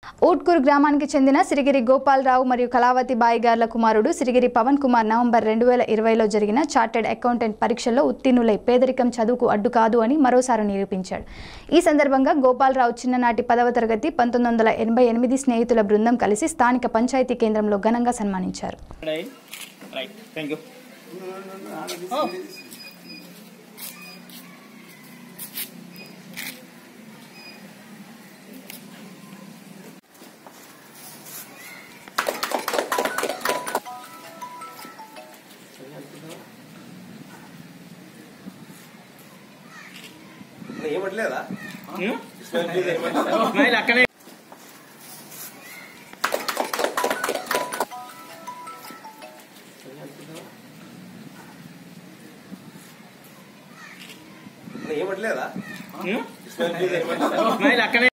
ఊట్కూరు గ్రామానికి చెందిన సిరిగిరి గోపాలరావు మరియు కళావతి బాయి గార్ల కుమారుడు సిరిగిరి పవన్ కుమార్ నవంబర్ రెండు వేల ఇరవైలో జరిగిన చార్టెడ్ అకౌంటెంట్ పరీక్షల్లో ఉత్తీర్ణులై పేదరికం చదువుకు అడ్డు కాదు అని మరోసారి నిరూపించాడు ఈ సందర్భంగా గోపాలరావు చిన్ననాటి పదవ తరగతి పంతొమ్మిది వందల ఎనభై ఎనిమిది స్నేహితుల బృందం కలిసి స్థానిక పంచాయతీ కేంద్రంలో ఘనంగా సన్మానించారు రైట్ రైట్ థ్యాంక్ యూ ఏమట్లేదా స్మైల్ అక్కడే ఏమట్లేదా స్మైల్ అక్కడే